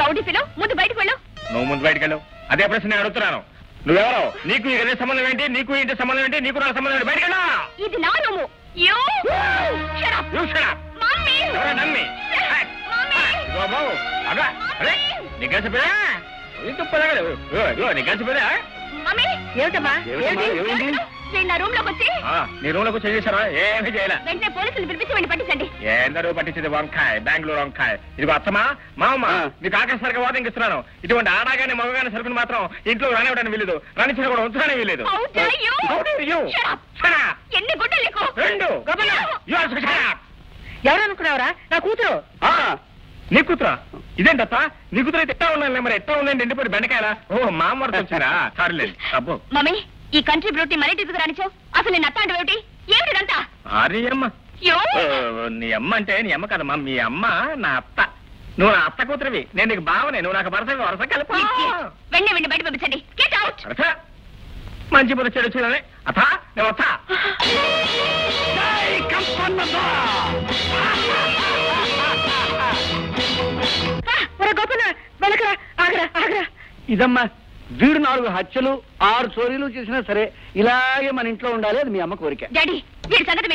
Rowdy పిలో ముందు బయటకు వెళ్ళు నువ్వు ముందు బయటికి వెళ్ళు అదే ప్రశ్న నేను అడుగుతున్నాను నువ్వెవరో నీకు ఈ గది సంబంధం ఏంటి నీకు ఇంటి సంబంధం ఏంటి నీకు నా సంబంధం ఏంటి బయటికి వెళ్ళు ఇది నా room you Shut up. You shut up. Mummy ఎవరా నమ్మి మమ్మీ బాబు అగా అరే నీ కలిసిపోయా ఇంత పదగలే నీ కలిసిపోయా మమ్మీ ఏమిటమ్మా ఏమిటమ్మా? ఏమైంది? నేను నా రూమ్ లోకి వచ్చి నీ రూమ్ లోకి చేశారా ఏమీ చేయలే వెంటనే పోలీసులు పిలిపించి వెళ్ళి పట్టించండి ఎందరూ పట్టించేది వంకాయ బెంగళూరు వంకాయ ఇది అత్తమా మామ నీకు ఆకస్మారిక వాదం ఇస్తున్నాను ఇటువంటి ఆడగానే మగగానే సరుకుని మాత్రం ఇంట్లో రానివ్వడానికి వీలేదు రానిచ్చిన కూడా ఉంచడానికి వీలేదు How dare you? How dare you? Shut up. Shut up. ఎన్ని గుడ్డలు నీకు రెండు You also shut up. ఎవరనుకున్నావురా నా కూతురు ఆ, నీ కూతురా ఇదేంటత్త నీ కూతురు అయితే ఎట్టా ఉన్నాను మరి ఎట్టా ఉందండి ఎండిపోయి బెండకాయలా ఓ మా వరకు వచ్చిందా సరేలేదు అబ్బో మమ్మీ ఈ కంట్రీ బ్యూటీ మరీ తీసుకురానిచ్చావు అసలు నేను అత్త అంటే ఏమిటి ఏమిటిదంతా అరే అమ్మ యో ఓ, నీ అమ్మ అంటే నీ అమ్మ కదమ్మా మీ అమ్మ నా అత్త నువ్వు నా అత్త కూతురివి నేను నీకు బావనే నువ్వు నాకు వరస వరస కలిపి వెండి వెండి బయట పంపించండి గెట్ అవుట్ వరస మంచి బుద్ధి చెడు చూడాలి అత్త నేను వస్తా గోపన వెనకరా ఆగరా ఆగరా ఇదమ్మా వీడు నాలుగు హత్యలు ఆరు చోరీలు చేసినా సరే ఇలాగే మన ఇంట్లో ఉండాలి అది మీ అమ్మ కోరిక డాడీ వీడి సంగతి మీకు